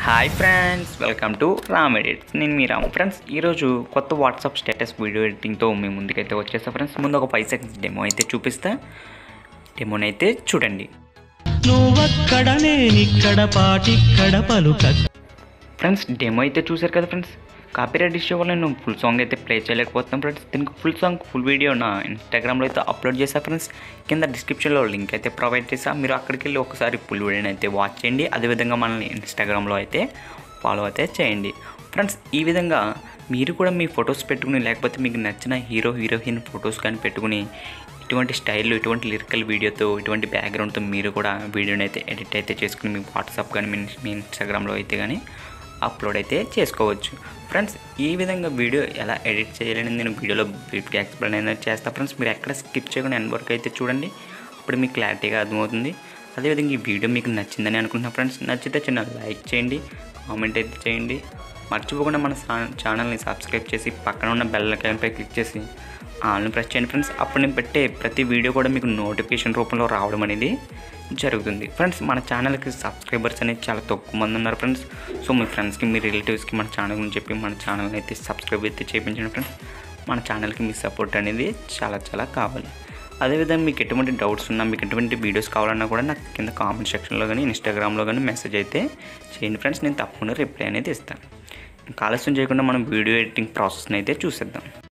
hi friends welcome to Ram edits నేను మీ Ram friends ఈరోజు కొత్త వాట్సాప్ స్టేటస్ వీడియో ఎడిటింగ్తో మీ ముందుకైతే వచ్చేస్తా ఫ్రెండ్స్ ముందు ఒక ఫైవ్ సెకండ్స్ డెమో అయితే చూపిస్తా డెమోని అయితే చూడండి నువ్వక్కడ నేనిక్కడ పాటిక్కడ పలుక ఫ్రెండ్స్ డెమో అయితే చూశారు కదా ఫ్రెండ్స్ కాపీరైట్ ఇష్యూ వల్ల నేను ఫుల్ సాంగ్ అయితే ప్లే చేయలేకపోతున్నాను ఫ్రెండ్స్ దీనికి ఫుల్ సాంగ్ ఫుల్ వీడియో నా ఇన్స్టాగ్రామ్లో అయితే అప్లోడ్ చేసా ఫ్రెండ్స్ కింద డిస్క్రిప్షన్లో లింక్ అయితే ప్రొవైడ్ చేసా మీరు అక్కడికి వెళ్ళి ఒకసారి ఫుల్ వీడియోని అయితే వాచ్ చేయండి అదేవిధంగా మనల్ని ఇన్స్టాగ్రామ్లో అయితే ఫాలో అయితే చేయండి ఫ్రెండ్స్ ఈ విధంగా మీరు కూడా మీ ఫొటోస్ పెట్టుకుని లేకపోతే మీకు నచ్చిన హీరో హీరోయిన్ ఫొటోస్ కానీ పెట్టుకుని ఇటువంటి స్టైల్లో ఇటువంటి లిరికల్ వీడియోతో ఇటువంటి బ్యాక్గ్రౌండ్తో మీరు కూడా వీడియోని అయితే ఎడిట్ అయితే చేసుకుని మీ వాట్సాప్ కానీ మీ మీ ఇన్స్టాగ్రామ్లో అయితే కానీ అప్లోడ్ అయితే చేసుకోవచ్చు ఫ్రెండ్స్ ఈ విధంగా వీడియో ఎలా ఎడిట్ చేయాలని నేను వీడియోలో బ్రీఫ్గా ఎక్స్ప్లెయిన్ అనేది చేస్తాను ఫ్రెండ్స్ మీరు ఎక్కడ స్కిప్ చేయకుండా ఎండ్ వరకు అయితే చూడండి అప్పుడు మీకు క్లారిటీగా అర్థమవుతుంది అదేవిధంగా ఈ వీడియో మీకు నచ్చిందని అనుకుంటున్నా ఫ్రెండ్స్ నచ్చితే చిన్న లైక్ చేయండి కామెంట్ అయితే చేయండి మర్చిపోకుండా మన ఛా- ఛానల్ని సబ్స్క్రైబ్ చేసి పక్కన ఉన్న బెల్ ఐకాన్పై క్లిక్ చేసి ఆల్ని ప్రెస్ చేయండి ఫ్రెండ్స్ అప్పుడు నేను పెట్టే ప్రతి వీడియో కూడా మీకు నోటిఫికేషన్ రూపంలో రావడం అనేది జరుగుతుంది ఫ్రెండ్స్ మన ఛానల్కి సబ్స్క్రైబర్స్ అనేది చాలా తక్కువ మంది ఉన్నారు ఫ్రెండ్స్ సో మీ ఫ్రెండ్స్కి మీ రిలేటివ్స్కి మన ఛానల్ గురించి చెప్పి మన ఛానల్ని అయితే సబ్స్క్రైబ్ అయితే చేయించండి ఫ్రెండ్స్ మన ఛానల్కి మీ సపోర్ట్ అనేది చాలా చాలా కావాలి అదేవిధంగా మీకు ఎటువంటి డౌట్స్ ఉన్నా మీకు ఎటువంటి వీడియోస్ కావాలన్నా కూడా నాకు కింద కామెంట్ సెక్షన్లో కానీ ఇన్స్టాగ్రామ్లో కానీ మెసేజ్ అయితే చేయండి ఫ్రెండ్స్ నేను తప్పకుండా రిప్లై అనేది ఇస్తాను ఇంకా ఆలస్యం చేయకుండా మనం వీడియో ఎడిటింగ్ ప్రాసెస్ని అయితే చూసేద్దాం